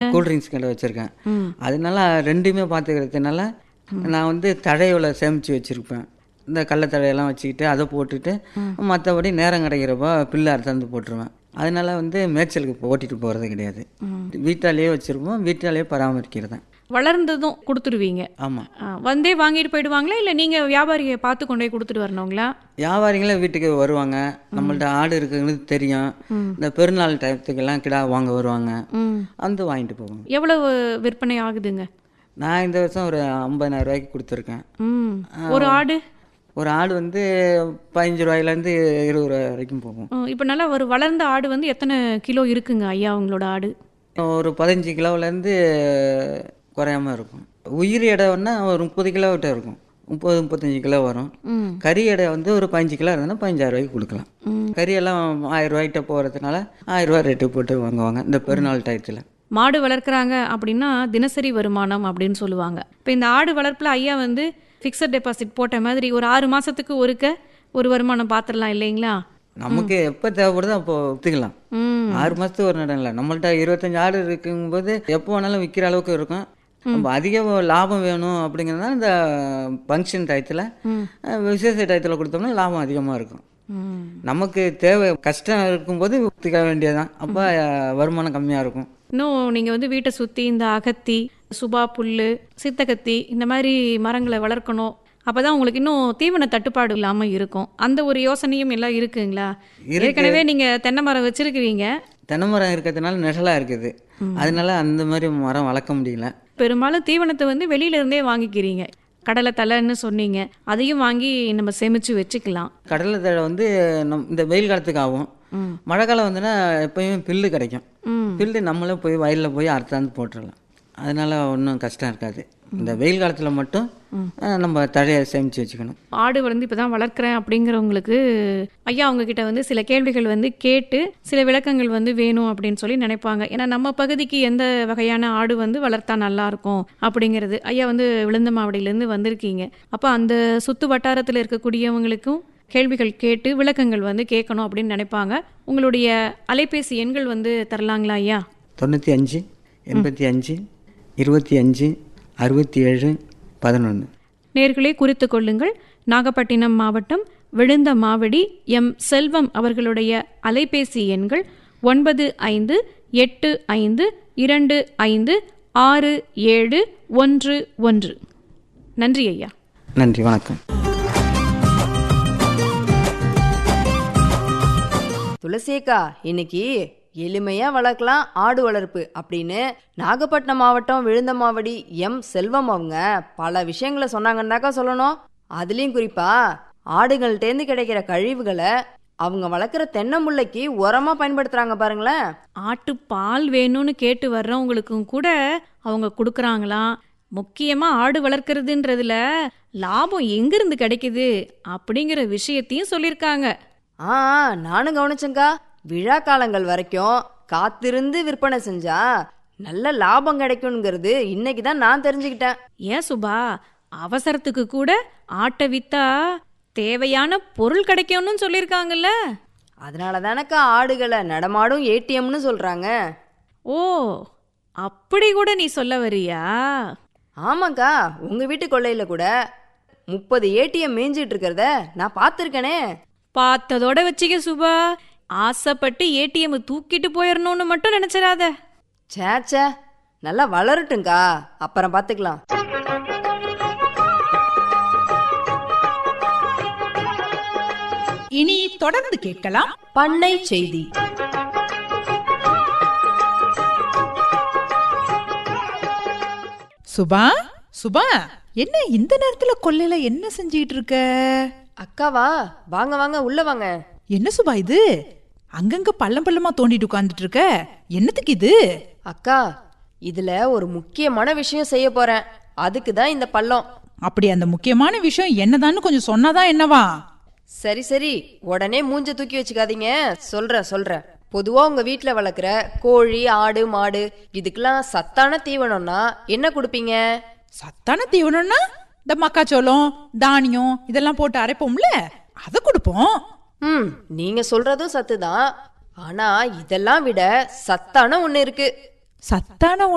cool drinks கடை வச்சுருக்கேன் அதனால ரெண்டுமே பார்த்துக்கிறதுனால நான் வந்து தழையோல சேமித்து வச்சுருப்பேன் இந்த கடலத்தழையெல்லாம் வச்சுக்கிட்டு அதை போட்டுட்டு மற்றபடி நேரம் கிடைக்கிறப்போ பில்லு அறுத்தாந்து போட்டுருவேன் அதனால வந்து மேய்ச்சலுக்கு ஓட்டிட்டு போகிறது கிடையாது வீட்டாலேயே வச்சுருப்போம் வீட்டாலேயே பராமரிக்கிறது வளர்ந்ததும் கொடுத்துருவீங்க ஆமாம் ஆ, வந்தே வாங்கிட்டு போயிடுவாங்களா இல்லை நீங்கள் வியாபாரியை பார்த்து கொண்டு போய் கொடுத்துட்டு வரணுங்களா வியாபாரிகளே வீட்டுக்கு வருவாங்க நம்மள்ட்ட ஆடு இருக்குங்கிறது தெரியும் இந்த பெருநாள் டயத்துக்கெல்லாம் கிடா வாங்க வருவாங்க ம் வந்து வாங்கிட்டு போவாங்க எவ்வளவு விற்பனை ஆகுதுங்க நான் இந்த வருஷம் ஒரு ஐம்பதாயிரம் ரூபாய்க்கு கொடுத்துருக்கேன் ம் ஒரு ஆடு ஒரு ஆடு வந்து பதினஞ்சு ரூபாயிலேருந்து இருபது ரூபாய் வரைக்கும் போகும் இப்போ நல்லா ஒரு வளர்ந்த ஆடு வந்து எத்தனை கிலோ இருக்குங்க ஐயா உங்களோட ஆடு ஒரு பதினஞ்சு கிலோவுலேருந்து குறையாம இருக்கும் உயிர் எடைன்னா ஒரு முப்பது கிலோ கிட்ட இருக்கும் முப்பது முப்பத்தஞ்சு கிலோ வரும் ம் கறி எடை வந்து ஒரு பதினஞ்சு கிலோ இருந்ததுன்னா பதினஞ்சாயிரம் ரூபாய்க்கு கொடுக்கலாம் கறியெல்லாம் ஆயிரம் ரூபாய்கிட்ட போகிறதுனால ஆயிரம் ரூபாய் ரேட்டு போட்டு வாங்குவாங்க இந்த பெருநாள் டயத்தில் மாடு வளர்க்குறாங்க அப்படின்னா தினசரி வருமானம் அப்படின்னு சொல்லுவாங்க இப்போ இந்த ஆடு வளர்ப்பில் ஐயா வந்து ஃபிக்ஸட் டெபாசிட் போட்ட மாதிரி ஒரு ஆறு மாதத்துக்கு ஒருக்க ஒரு வருமானம் பார்த்துடலாம் இல்லைங்களா நமக்கு எப்போ தேவைப்படுதோ அப்போ விற்றுக்கலாம் ம் ஆறு மாதத்துக்கு ஒரு நடம் இல்லை நம்மள்ட்ட இருபத்தஞ்சு ஆடு இருக்கும்போது எப்போ வேணாலும் விற்கிற அளவுக்கு இருக்கும் நம்ம அதிக லாபம் வேணும் அப்படிங்கிறதுனால இந்த ஃபங்க்ஷன் டயத்தில் விசேஷ டயத்தில் கொடுத்தோம்னா லாபம் அதிகமாக இருக்கும் ம் நமக்கு தேவை கஷ்டம் இருக்கும்போது விற்றுக்க வேண்டியதுதான் அப்போ வருமானம் கம்மியாக இருக்கும் இன்னும் நீங்கள் வந்து வீட்டை சுற்றி இந்த அகத்தி சுபா புல் சித்தகத்தி இந்த மாதிரி மரங்களை வளர்க்கணும் அப்போ தான் உங்களுக்கு இன்னும் தீவன தட்டுப்பாடு இல்லாமல் இருக்கும் அந்த ஒரு யோசனையும் எல்லாம் இருக்குங்களா ஏற்கனவே நீங்கள் தென்னை மரம் வச்சிருக்கிறீங்க தென்னை மரம் இருக்கிறதுனால நிழலாக இருக்குது அதனால அந்த மாதிரி மரம் வளர்க்க முடியல பெரும்பாலும் தீவனத்தை வந்து வெளியில இருந்தே வாங்கிக்கிறீங்க கடலை தலைன்னு சொன்னீங்க அதையும் வாங்கி நம்ம சேமித்து வச்சுக்கலாம் கடலை தழை வந்து நம் இந்த வெயில் காலத்துக்கு ஆகும் மழை காலம் வந்துன்னா எப்பயுமே பில்லு கிடைக்கும் ம் பில்லு நம்மளே போய் வயலில் போய் அறுத்தாந்து போட்டுடலாம் அதனால ஒன்றும் கஷ்டம் இருக்காது இந்த வெயில் காலத்தில் மட்டும் அஹ், நம்ம தழையை சேமித்து வச்சுக்கணும் ஆடு வந்து இப்போ தான் வளர்க்குறேன் அப்படிங்கிறவங்களுக்கு ஐயா அவங்க கிட்ட வந்து சில கேள்விகள் வந்து கேட்டு சில விளக்கங்கள் வந்து வேணும் அப்படின்னு சொல்லி நினைப்பாங்க ஏன்னா நம்ம பகுதிக்கு எந்த வகையான ஆடு வந்து வளர்த்தா நல்லா இருக்கும் அப்படிங்கிறது ஐயா வந்து விழுந்த மாவடியிலேருந்து வந்திருக்கீங்க அப்போ அந்த சுத்து வட்டாரத்தில் இருக்கக்கூடியவங்களுக்கும் கேள்விகள் கேட்டு விளக்கங்கள் வந்து கேட்கணும் அப்படின்னு நினைப்பாங்க உங்களுடைய அலைபேசி எண்கள் வந்து தரலாங்களா ஐயா தொண்ணூற்றி அஞ்சு எண்பத்தி அஞ்சு இருபத்தி அஞ்சு அறுபத்தி ஏழு பதினொன்று நேர்களே குறித்து கொள்ளுங்கள் நாகப்பட்டினம் மாவட்டம் விழுந்த மாவடி எம் செல்வம் அவர்களுடைய அலைபேசி எண்கள் ஒன்பது ஐந்து எட்டு ஐந்து இரண்டு ஐந்து ஆறு ஏழு ஒன்று ஒன்று நன்றி ஐயா நன்றி வணக்கம் துளசியக்கா இன்னைக்கு எளிமையா வளர்க்கலாம் ஆடு வளர்ப்பு அப்படின்னு நாகப்பட்டினம் மாவட்டம் விழுந்தமாவடி எம் செல்வம் அவங்க பல விஷயங்களை சொன்னாங்கன்னாக்கா சொல்லணும் அதுலயும் குறிப்பா ஆடுகள்டேந்து கிடைக்கிற கழிவுகளை அவங்க வளர்க்குற தென்னமுல்லைக்கு உரமா பயன்படுத்துறாங்க பாருங்களேன் ஆட்டு பால் வேணும்னு கேட்டு வர்றவங்களுக்கும் கூட அவங்க கொடுக்குறாங்களாம் முக்கியமாக ஆடு வளர்க்குறதுன்றதுல லாபம் எங்கிருந்து கிடைக்குது அப்படிங்கிற விஷயத்தையும் சொல்லியிருக்காங்க ஆ நானும் கவனிச்சேங்க்கா விழா காலங்கள் வரைக்கும் காத்திருந்து விற்பனை செஞ்சா நல்ல லாபம் கிடைக்குங்கிறது இன்னைக்கு தான் நான் தெரிஞ்சுக்கிட்டேன் ஏன் சுபா அவசரத்துக்கு கூட ஆட்டை வித்தா தேவையான பொருள் கிடைக்கும்னு சொல்லியிருக்காங்கல்ல அதனால தானக்கா ஆடுகளை நடமாடும் ஏடிஎம்னு சொல்றாங்க ஓ அப்படி கூட நீ சொல்ல வரியா ஆமாக்கா உங்க வீட்டு கொள்ளையில கூட முப்பது ஏடிஎம் மேய்ஞ்சிட்டு இருக்கிறத நான் பார்த்துருக்கேனே பார்த்ததோட வச்சுக்க சுபா ஆசைப்பட்டு ஏடிஎம் தூக்கிட்டு போயிடணும்னு மட்டும் நினைச்சிடாத சேச்சே நல்லா வளரட்டும்க்கா அப்புறம் பார்த்துக்கலாம் இனி தொடர்ந்து கேட்கலாம் பண்ணை செய்தி சுபா சுபா என்ன இந்த நேரத்துல கொல்லையில என்ன செஞ்சிட்டு இருக்க அக்காவா வாங்க வாங்க உள்ள வாங்க என்ன சுபா இது அங்கங்க பள்ளம் பள்ளமா தோண்டிட்டு உட்கார்ந்துட்டு இருக்க என்னத்துக்கு இது அக்கா இதுல ஒரு முக்கியமான விஷயம் செய்ய போறேன் அதுக்கு தான் இந்த பள்ளம் அப்படி அந்த முக்கியமான விஷயம் என்னதான்னு கொஞ்சம் சொன்னாதான் என்னவா சரி சரி உடனே மூஞ்ச தூக்கி வச்சுக்காதீங்க சொல்றேன் சொல்றேன் பொதுவா உங்க வீட்ல வளர்க்குற கோழி ஆடு மாடு இதுக்கெல்லாம் சத்தான தீவனம்னா என்ன கொடுப்பீங்க சத்தான தீவனம்னா இந்த மக்காச்சோளம் தானியம் இதெல்லாம் போட்டு அரைப்போம்ல அதை கொடுப்போம் ம் நீங்க சொல்றதும் சத்து தான் ஆனா இதெல்லாம் விட சத்தான ஒண்ணு இருக்கு சத்தான